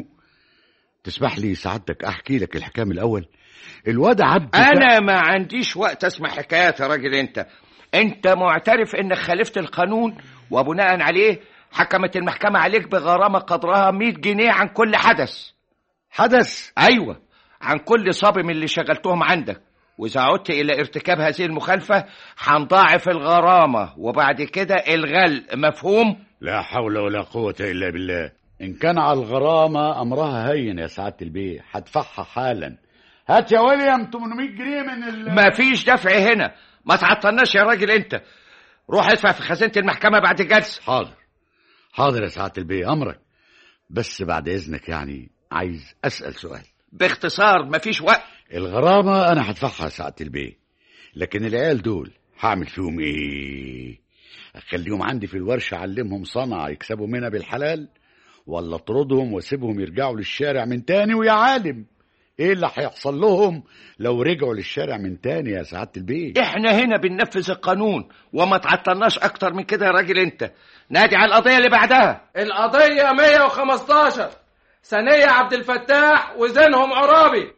تسمح لي سعادتك أحكي لك الحكام الأول الواد عبد أنا ما عنديش وقت أسمع حكايات يا راجل أنت أنت معترف إنك خالفت القانون وبناء عليه حكمت المحكمة عليك بغرامة قدرها 100 جنيه عن كل حدث حدث أيوة عن كل صبي من اللي شغلتهم عندك وإذا عدت إلى ارتكاب هذه المخالفة هنضاعف الغرامة وبعد كده الغل مفهوم؟ لا حول ولا قوة إلا بالله إن كان على الغرامة أمرها هين يا سعادة البيه هدفعها حالا هات يا ويليام 800 جنيه من ال مفيش دفع هنا ما تعطلناش يا راجل أنت روح ادفع في خزينة المحكمة بعد الجلسة حاضر حاضر يا سعادة البيه أمرك بس بعد إذنك يعني عايز أسأل سؤال باختصار مفيش وقت الغرامة أنا هدفعها يا سعادة البيه لكن العيال دول هعمل فيهم إيه؟ أخليهم عندي في الورشة أعلمهم صنعة يكسبوا منها بالحلال ولا أطردهم وأسيبهم يرجعوا للشارع من تاني ويا عالم إيه اللي هيحصل لهم لو رجعوا للشارع من تاني يا سعادة البيه؟ احنا هنا بننفذ القانون وما تعطلناش اكتر من كده يا راجل انت نادي على القضية اللي بعدها القضية 115 ثانية عبد الفتاح وزينهم عرابي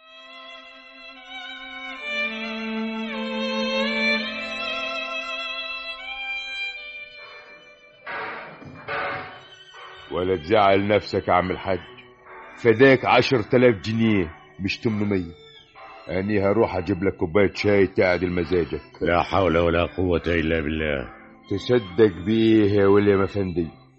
ولا تزعل نفسك يا عم الحاج فداك عشر تلاف جنيه مش تمنمية أني هروح أجيب لك كوباية شاي تعدل مزاجك لا حول ولا قوة إلا بالله تصدق بيه يا ويليام أفندي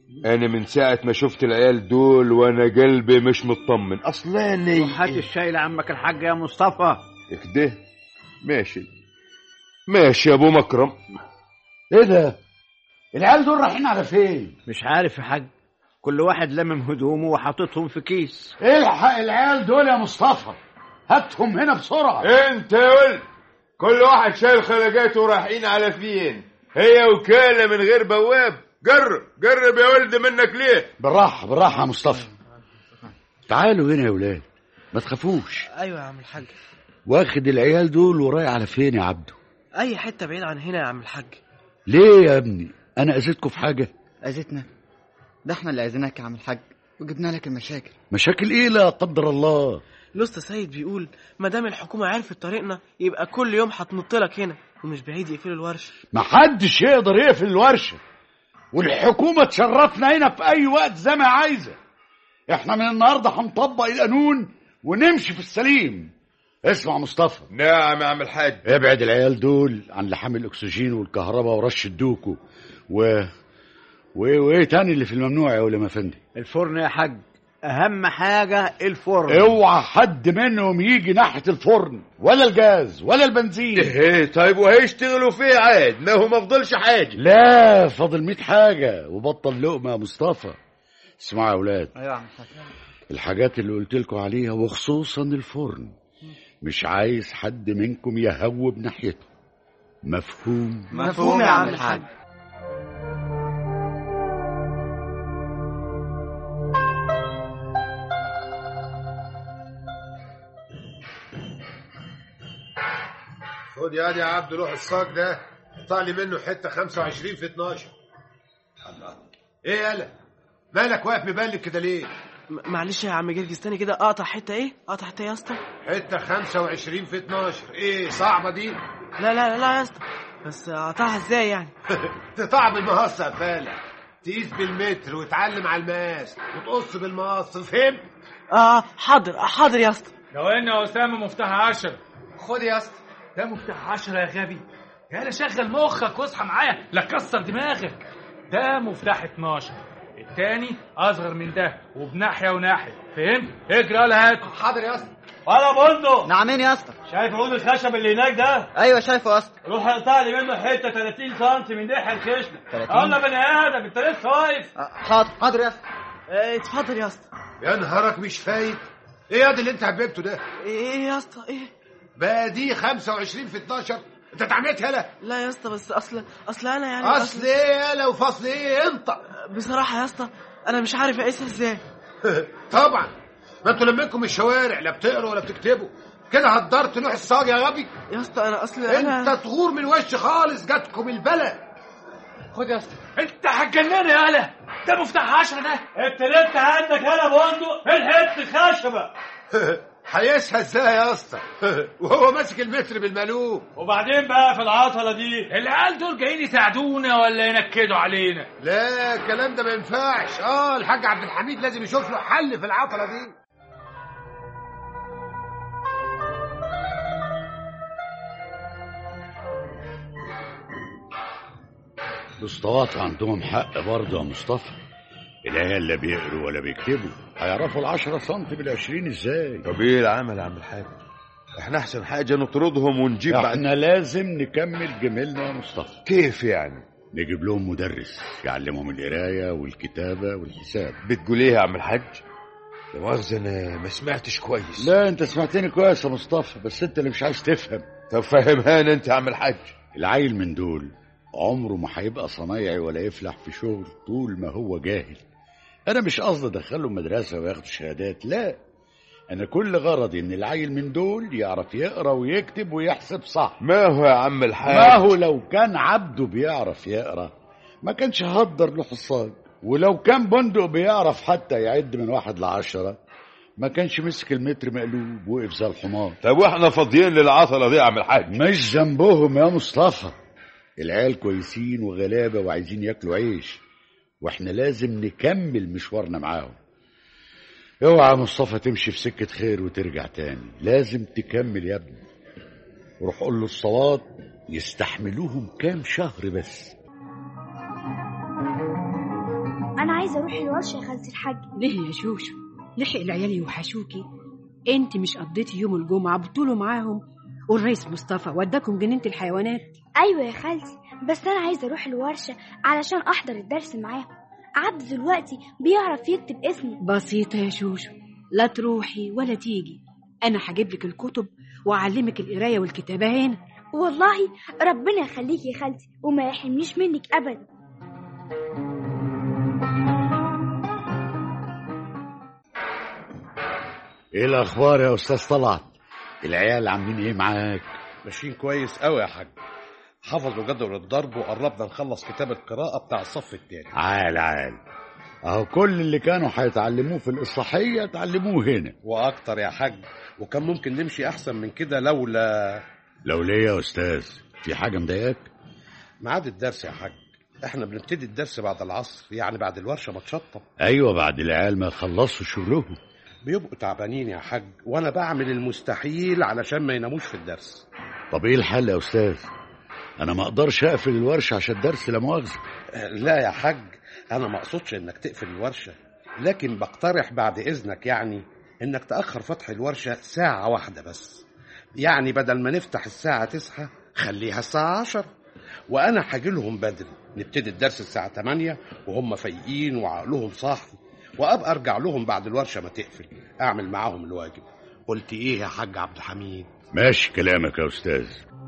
انا من ساعة ما شفت العيال دول وانا قلبي مش مطمن اصلاني هات الشاي لعمك الحاج يا مصطفى كده ماشي ماشي يا ابو مكرم ايه ده العيال دول رايحين على فين مش عارف يا حاج كل واحد لمم هدومه وحاططهم في كيس الحق العيال دول يا مصطفى هاتهم هنا بسرعة انت يا ولد كل واحد شايل خلقاته ورايحين على فين هي وكالة من غير بواب جرب جرب يا ولد منك ليه بالراحة بالراحة يا مصطفى تعالوا هنا يا ولاد ما تخافوش ايوه يا عم الحاج واخد العيال دول ورايح على فين يا عبده اي حته بعيد عن هنا يا عم الحاج ليه يا ابني انا اذيتكم في حاجة اذيتنا ده احنا اللي اذيناك يا عم الحاج وجبنا لك المشاكل مشاكل ايه لا قدر الله لوستا سيد بيقول ما دام الحكومه عرفت طريقنا يبقى كل يوم هتنط لك هنا ومش بعيد يقفلوا الورشه محدش يقدر يقفل الورشة والحكومة تشرفنا هنا في أي وقت زي ما عايزة احنا من النهاردة هنطبق القانون ونمشي في السليم اسمع مصطفى نعم يا عم الحاج ابعد العيال دول عن لحام الأكسجين والكهرباء ورش الدوكو و وايه وايه تاني اللي في الممنوع يا ولما فندي الفرن يا حاج اهم حاجه الفرن اوعى حد منهم يجي ناحيه الفرن ولا الجاز ولا البنزين ايه طيب وهيشتغلوا فيه عاد ما هو ما فضلش حاجه لا فاضل 100 حاجه وبطل لقمه يا مصطفى اسمعوا يا اولاد ايوه يا عم الحاج الحاجات اللي قلت لكم عليها وخصوصا الفرن مش عايز حد منكم يهوب ناحيته مفهوم مفهوم يا عم الحاج خد يا يا عبد روح الصاج ده قطع لي منه حته 25 في 12 الله ايه يالا مالك واقف مبلك كده ليه م- معلش يا عم جرجس تاني كده اقطع حته ايه اقطع حته يا اسطى حته 25 في 12 ايه صعبه دي لا لا لا يا اسطى بس اقطعها ازاي يعني تقطع بالمقص يا فالح تقيس بالمتر وتعلم على المقاس وتقص بالمقص فهمت اه حاضر حاضر يا اسطى لو ان يا اسامه مفتاح عشرة خد يا اسطى ده مفتاح عشرة يا غبي يالا شغل مخك واصحى معايا لا كسر دماغك ده مفتاح 12 التاني اصغر من ده وبناحيه وناحيه فهمت اجري يلا هات حاضر يا اسطى ولا بندق نعمين يا اسطى شايف عود الخشب اللي هناك ده ايوه شايفه يا اسطى روح اقطع لي منه حته 30 سم من دحى الخشنه 30 يلا بني ادم انت لسه واقف حاضر حاضر يا اسطى آه، اتفضل يا اسطى يا نهارك مش فايت ايه يا دي اللي انت حبيبته ده ايه يا اسطى ايه بقى دي 25 في 12 انت اتعميت هلا لا يا اسطى بس اصل اصل انا يعني اصل ايه يالا وفصل ايه انت بصراحه يا اسطى انا مش عارف اقيسها ازاي طبعا ما انتوا لمنكم الشوارع لا بتقروا ولا بتكتبوا كده هتضطر تروح الصاج يا غبي يا اسطى انا اصل انا انت تغور من وش خالص جاتكم البلا خد يا اسطى انت هتجنني يالا ده مفتاح عشرة ده انت لسه عندك هنا بندق الحته خشبه هيسها ازاي يا اسطى وهو ماسك المتر بالمالوف وبعدين بقى في العطله دي العيال دول جايين يساعدونا ولا ينكدوا علينا لا الكلام ده ما ينفعش اه الحاج عبد الحميد لازم يشوف له حل في العطله دي الاسطوات عندهم حق برضه يا مصطفى العيال لا بيقروا ولا بيكتبوا هيعرفوا العشرة سنتي بالعشرين ازاي طب ايه العمل يا عم الحاج احنا احسن حاجه نطردهم ونجيب بعد احنا لازم نكمل جميلنا يا مصطفى كيف يعني نجيب لهم مدرس يعلمهم القراية والكتابة والحساب بتقول ايه يا عم الحاج لا مؤاخذة انا ما سمعتش كويس لا انت سمعتني كويس يا مصطفى بس انت اللي مش عايز تفهم طب فهمهانا انت يا عم الحاج العيل من دول عمره ما هيبقى صنايعي ولا يفلح في شغل طول ما هو جاهل انا مش قصدي ادخله مدرسه وياخد شهادات لا انا كل غرضي ان العيل من دول يعرف يقرا ويكتب ويحسب صح ما هو يا عم الحاج ما هو لو كان عبده بيعرف يقرا ما كانش هدر له حصان ولو كان بندق بيعرف حتى يعد من واحد لعشرة ما كانش مسك المتر مقلوب وقف زي الحمار طب واحنا فاضيين للعطله دي يا عم الحاج مش ذنبهم يا مصطفى العيال كويسين وغلابة وعايزين ياكلوا عيش واحنا لازم نكمل مشوارنا معاهم اوعى يا مصطفى تمشي في سكة خير وترجع تاني لازم تكمل يا ابني روح قول له الصواب يستحملوهم كام شهر بس انا عايزه اروح الورشه يا خالتي الحاج ليه يا شوشو لحق العيال يوحشوكي انت مش قضيتي يوم الجمعه بطوله معاهم والرئيس مصطفى وداكم جنينه الحيوانات ايوه يا خالتي بس انا عايزه اروح الورشه علشان احضر الدرس معاهم عبد دلوقتي بيعرف يكتب اسمه بسيطه يا شوشو لا تروحي ولا تيجي انا هجيب لك الكتب واعلمك القرايه والكتابه هنا والله ربنا يخليك يا خالتي وما يحرمنيش منك ابدا ايه الاخبار يا استاذ طلعت العيال عاملين ايه معاك ماشيين كويس قوي يا حاج حفظوا جدول الضرب وقربنا نخلص كتاب القراءة بتاع الصف التاني عال عال اهو كل اللي كانوا هيتعلموه في الاصلاحيه اتعلموه هنا واكتر يا حاج وكان ممكن نمشي احسن من كده لولا لو ليه يا استاذ في حاجه مضايقاك ميعاد الدرس يا حاج احنا بنبتدي الدرس بعد العصر يعني بعد الورشه ما تشطب ايوه بعد العيال ما يخلصوا شغلهم بيبقوا تعبانين يا حاج وانا بعمل المستحيل علشان ما يناموش في الدرس طب ايه الحل يا استاذ انا ما اقدرش اقفل الورشه عشان الدرس لا مؤاخذه لا يا حاج انا ما اقصدش انك تقفل الورشه لكن بقترح بعد اذنك يعني انك تاخر فتح الورشه ساعه واحده بس يعني بدل ما نفتح الساعه تسعة خليها الساعه عشر وانا هاجي لهم بدري نبتدي الدرس الساعه 8 وهم فايقين وعقلهم صاحي وابقى ارجع لهم بعد الورشه ما تقفل اعمل معاهم الواجب قلت ايه يا حاج عبد الحميد ماشي كلامك يا استاذ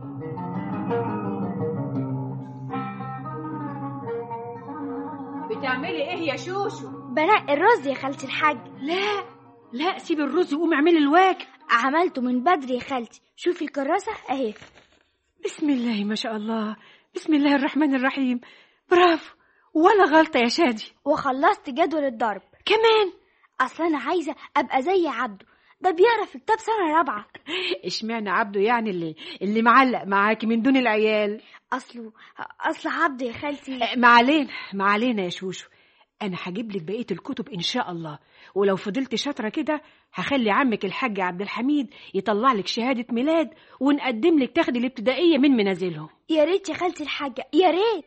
بتعملي ايه يا شوشو بنقي الرز يا خالتي الحاج لا لا سيبي الرز وقومي اعملي الواجب عملته من بدري يا خالتي شوفي الكراسه اهي بسم الله ما شاء الله بسم الله الرحمن الرحيم برافو ولا غلطه يا شادي وخلصت جدول الضرب كمان اصل انا عايزه ابقى زي عبده ده بيقرا في كتاب سنه رابعه اشمعنى عبده يعني اللي اللي معلق معاكي من دون العيال اصله اصل عبده يا خالتي ما علينا ما علينا يا شوشو انا هجيب لك بقيه الكتب ان شاء الله ولو فضلت شاطره كده هخلي عمك الحاج عبد الحميد يطلع لك شهاده ميلاد ونقدم لك تاخدي الابتدائيه من منازلهم يا ريت يا خالتي الحاجه يا ريت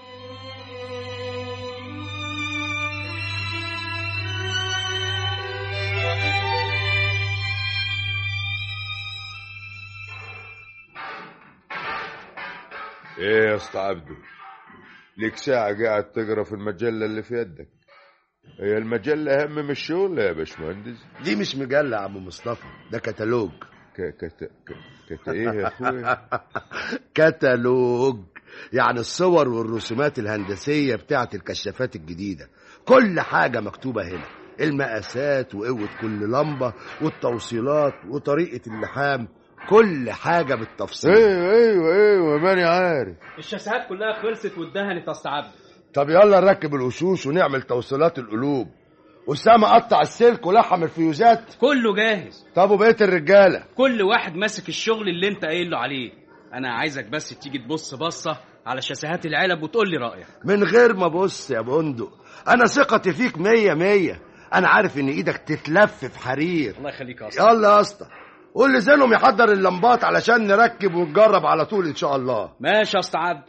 ايه يا اسطى عبده ليك ساعة قاعد تقرا في المجلة اللي في يدك هي المجلة أهم من الشغل يا باشمهندس دي مش مجلة يا عم مصطفى ده كتالوج ك كت كت ايه يا اخويا كتالوج يعني الصور والرسومات الهندسية بتاعت الكشافات الجديدة كل حاجة مكتوبة هنا المقاسات وقوة كل لمبة والتوصيلات وطريقة اللحام كل حاجة بالتفصيل ايوه ايوه ايوه ماني عارف الشاسات كلها خلصت واتدهنت يا اسطى عبد طب يلا نركب الوشوش ونعمل توصيلات القلوب أسامة قطع السلك ولحم الفيوزات كله جاهز طب وبقية الرجالة كل واحد ماسك الشغل اللي انت قايل له عليه انا عايزك بس تيجي تبص بصه على شاسهات العلب وتقول لي رايك من غير ما بص يا بندق أنا ثقتي فيك مية مية أنا عارف إن إيدك تتلف في حرير الله يخليك يا اسطى يلا يا اسطى قول لزينهم يحضر اللمبات علشان نركب ونجرب على طول إن شاء الله ماشي يا اسطى عبد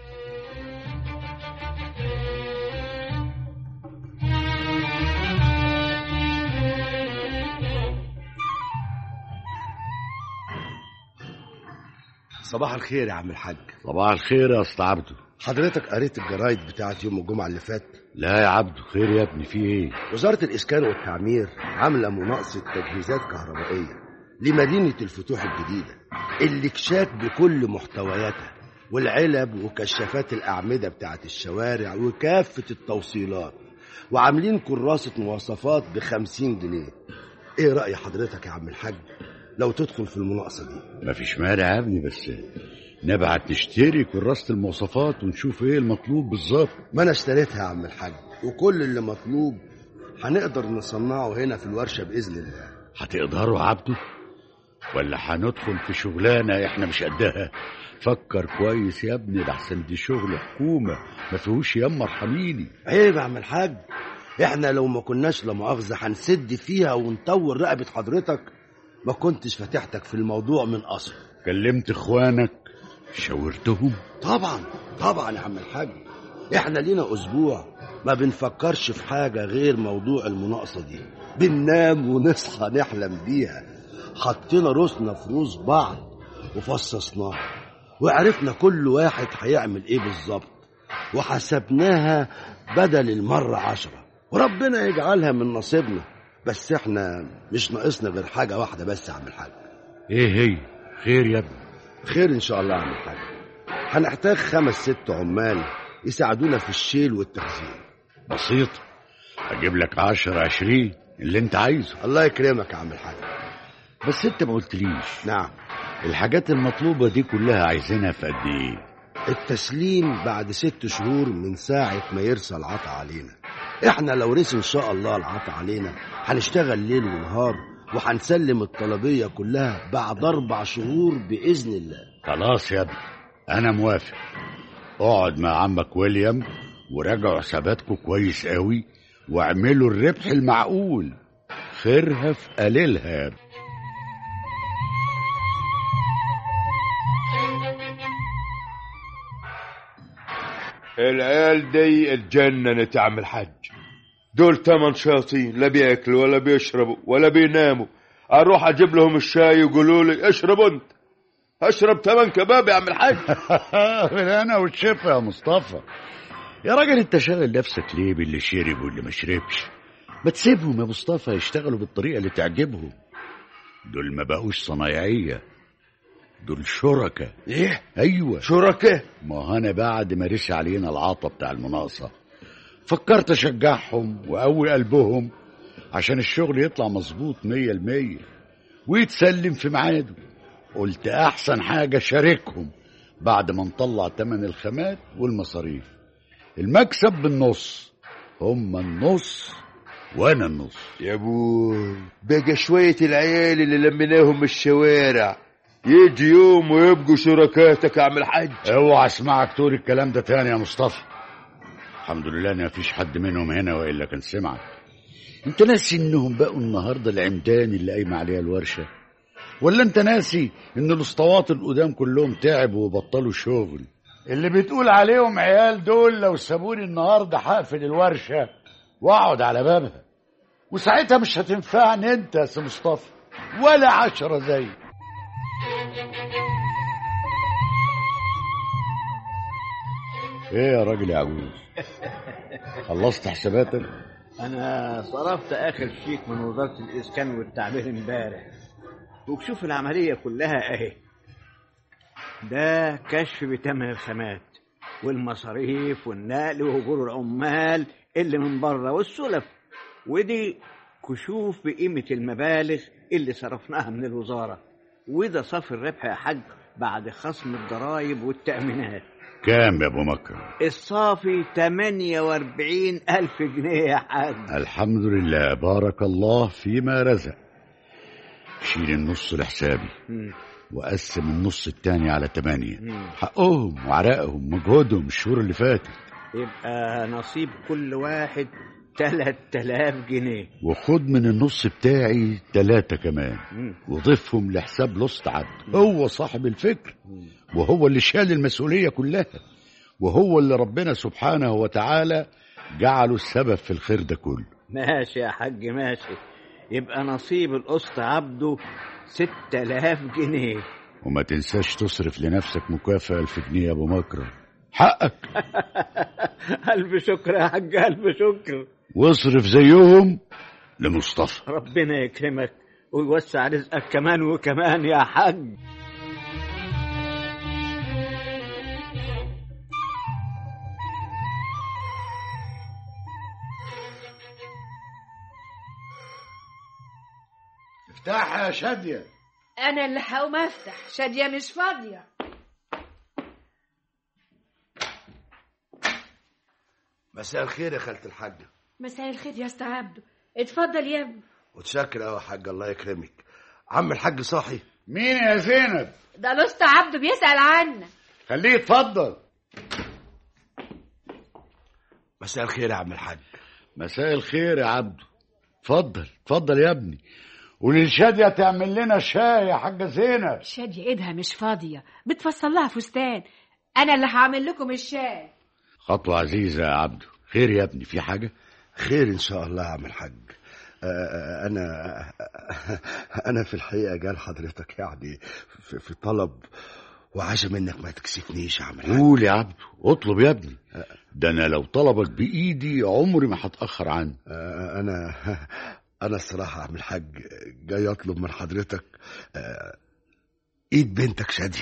صباح الخير يا عم الحاج صباح الخير يا اسطى عبده حضرتك قريت الجرايد بتاعت يوم الجمعة اللي فات لا يا عبده خير يا ابني في ايه وزارة الإسكان والتعمير عاملة مناقصة تجهيزات كهربائية لمدينة الفتوح الجديدة اللي كشاك بكل محتوياتها والعلب وكشافات الأعمدة بتاعت الشوارع وكافة التوصيلات وعاملين كراسة مواصفات بخمسين جنيه ايه رأي حضرتك يا عم الحاج لو تدخل في المناقصة دي مفيش مانع يا ابني بس نبعت نشتري كراسة المواصفات ونشوف ايه المطلوب بالظبط ما انا اشتريتها يا عم الحاج وكل اللي مطلوب هنقدر نصنعه هنا في الورشة بإذن الله هتقدروا عبده ولا هندخل في شغلانة احنا مش قدها فكر كويس يا ابني ده احسن دي شغل حكومة ما فيهوش يما ارحميني عيب يا عم الحاج احنا لو ما كناش لا مؤاخذة هنسد فيها ونطور رقبة حضرتك ما كنتش فتحتك في الموضوع من أصله كلمت اخوانك شاورتهم طبعا طبعا يا عم الحاج احنا لينا اسبوع ما بنفكرش في حاجة غير موضوع المناقصة دي بننام ونصحى نحلم بيها حطينا روسنا في روس بعض وفصصناها وعرفنا كل واحد هيعمل ايه بالظبط وحسبناها بدل المرة عشرة وربنا يجعلها من نصيبنا بس احنا مش ناقصنا غير حاجة واحدة بس يا عم الحاج ايه هي خير يا ابني خير ان شاء الله يا عم الحاج هنحتاج خمس ست عمال يساعدونا في الشيل والتخزين بسيط اجيب لك عشر عشرين اللي انت عايزه الله يكرمك يا عم الحاج بس انت ما قلتليش نعم الحاجات المطلوبة دي كلها عايزينها في قد ايه التسليم بعد ست شهور من ساعة ما يرسى العطا علينا احنا لو رسي ان شاء الله العطا علينا هنشتغل ليل ونهار وهنسلم الطلبية كلها بعد اربع شهور بإذن الله خلاص يا ابني انا موافق اقعد مع عمك ويليام وراجعوا حساباتكم كويس قوي واعملوا الربح المعقول خيرها في قليلها يا ابني العيال دي اتجننت يا عم الحاج دول تمن شياطين لا بياكلوا ولا بيشربوا ولا بيناموا اروح اجيب لهم الشاي يقولوا لي اشرب انت اشرب تمن كباب يا عم الحاج انا والشفا يا مصطفى يا راجل انت شاغل نفسك ليه باللي شرب واللي ما شربش ما تسيبهم يا مصطفى يشتغلوا بالطريقه اللي تعجبهم دول ما بقوش صنايعيه دول شركة ايه ايوه شركة ما هو انا بعد ما رسي علينا العطا بتاع المناقصه فكرت اشجعهم واقوي قلبهم عشان الشغل يطلع مظبوط مية المية ويتسلم في ميعاده قلت احسن حاجة شاركهم بعد ما نطلع تمن الخامات والمصاريف المكسب بالنص هما النص وانا النص يا ابوي بقى شوية العيال اللي لميناهم من الشوارع يجي يوم ويبقوا شركاتك يا عم الحاج اوعى اسمعك تقول الكلام ده تاني يا مصطفى الحمد لله ان مفيش حد منهم هنا والا كان سمعك انت ناسي انهم بقوا النهارده العمدان اللي قايمه عليها الورشه ولا انت ناسي ان الاسطوات القدام كلهم تعبوا وبطلوا شغل اللي بتقول عليهم عيال دول لو سابوني النهارده هقفل الورشه واقعد على بابها وساعتها مش هتنفعني انت يا سي مصطفى ولا عشرة زي ايه يا راجل يا عجوز خلصت حساباتك انا صرفت اخر شيك من وزاره الاسكان والتعبير امبارح وشوف العمليه كلها اهي ده كشف بتمن الخامات والمصاريف والنقل واجور العمال اللي من بره والسلف ودي كشوف بقيمه المبالغ اللي صرفناها من الوزاره وده صافي الربح يا حاج بعد خصم الضرائب والتأمينات كام يا ابو مكرم الصافي 48 ألف جنيه يا حاج الحمد لله بارك الله فيما رزق شيل النص لحسابي مم. وقسم النص التاني على تمانية مم. حقهم وعرقهم مجهودهم الشهور اللي فاتت يبقى نصيب كل واحد 3000 جنيه وخد من النص بتاعي تلاتة كمان مم. وضيفهم لحساب لصت عبد هو صاحب الفكر وهو اللي شال المسؤولية كلها وهو اللي ربنا سبحانه وتعالى جعله السبب في الخير ده كله ماشي يا حاج ماشي يبقى نصيب القسط عبده 6000 جنيه وما تنساش تصرف لنفسك مكافأة ألف جنيه يا أبو مكرم حقك ألف شكر يا حاج ألف شكر واصرف زيهم لمصطفى ربنا يكرمك ويوسع رزقك كمان وكمان يا حاج افتحها يا شادية انا اللي هقوم افتح شاديه مش فاضيه مساء الخير يا خالة الحاجة مساء الخير يا استاذ عبده اتفضل يا ابني متشكر قوي يا حاج الله يكرمك عم الحاج صاحي مين يا زينب ده الاسطى عبده بيسال عنك خليه يتفضل مساء الخير يا عم الحاج مساء الخير يا عبدو اتفضل اتفضل يا ابني وللشادية تعمل لنا شاي يا حاجة زينب شاديه ايدها مش فاضيه بتفصل لها فستان انا اللي هعمل لكم الشاي خطوة عزيزة يا عبدو خير يا ابني في حاجة خير ان شاء الله يا عم الحاج آه، انا انا في الحقيقه جال حضرتك يعني في, في طلب وعاش منك ما تكسفنيش يا عم الحاج قول يا عبده اطلب يا ابني ده انا لو طلبك بايدي عمري ما هتاخر عنه آه، انا انا الصراحه يا عم الحاج جاي اطلب من حضرتك آه، ايد بنتك شاديه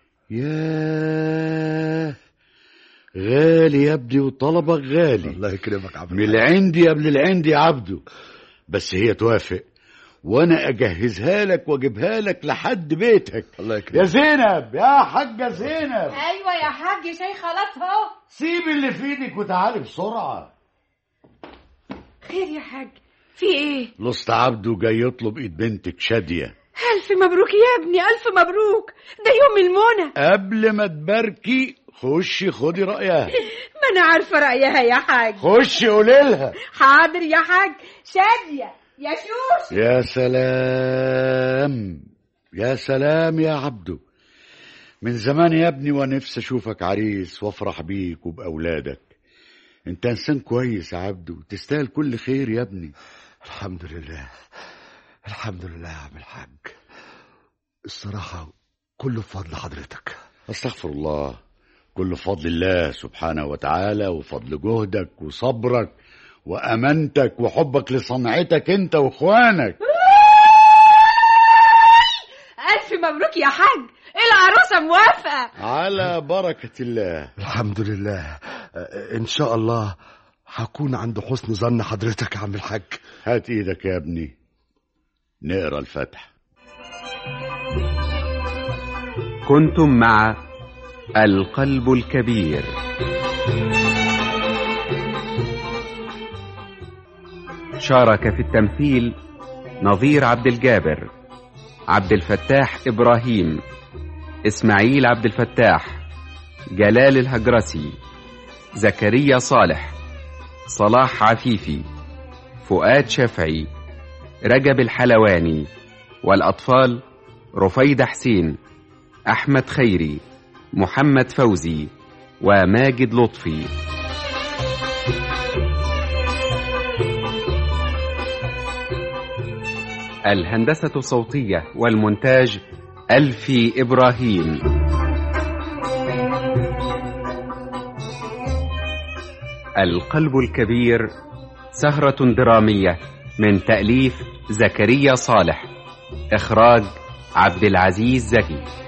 ياه غالي يا ابني وطلبك غالي الله يكرمك يا عم من العندي قبل العندي يا عبده بس هي توافق وانا اجهزها لك واجيبها لك لحد بيتك الله يا يكرمك زينب يا حاجه زينب ايوه يا حاج شاي خلاص اهو سيب اللي في ايدك وتعالي بسرعه خير يا حاج في ايه لصت عبده جاي يطلب ايد بنتك شاديه الف مبروك يا ابني الف مبروك ده يوم المنى قبل ما تباركي خشي خدي رايها ما انا عارفه رايها يا حاج خشي قولي لها حاضر يا حاج شاديه يا شوش يا سلام يا سلام يا عبده من زمان يا ابني ونفسي اشوفك عريس وافرح بيك وباولادك انت انسان كويس يا عبده تستاهل كل خير يا ابني الحمد لله الحمد لله يا عم الحاج الصراحه كله بفضل حضرتك استغفر الله كل فضل الله سبحانه وتعالى وفضل جهدك وصبرك وامانتك وحبك لصنعتك انت واخوانك الف مبروك يا حاج العروسه موافقه على بركه الله الحمد لله آه، ان شاء الله هكون عند حسن ظن حضرتك يا عم الحاج هات ايدك يا ابني نقرا الفتح كنتم مع القلب الكبير شارك في التمثيل نظير عبد الجابر عبد الفتاح ابراهيم اسماعيل عبد الفتاح جلال الهجرسي زكريا صالح صلاح عفيفي فؤاد شافعي رجب الحلواني والاطفال رفيدة حسين احمد خيري محمد فوزي وماجد لطفي الهندسة الصوتية والمونتاج ألفي إبراهيم القلب الكبير سهرة درامية من تأليف زكريا صالح إخراج عبد العزيز زكي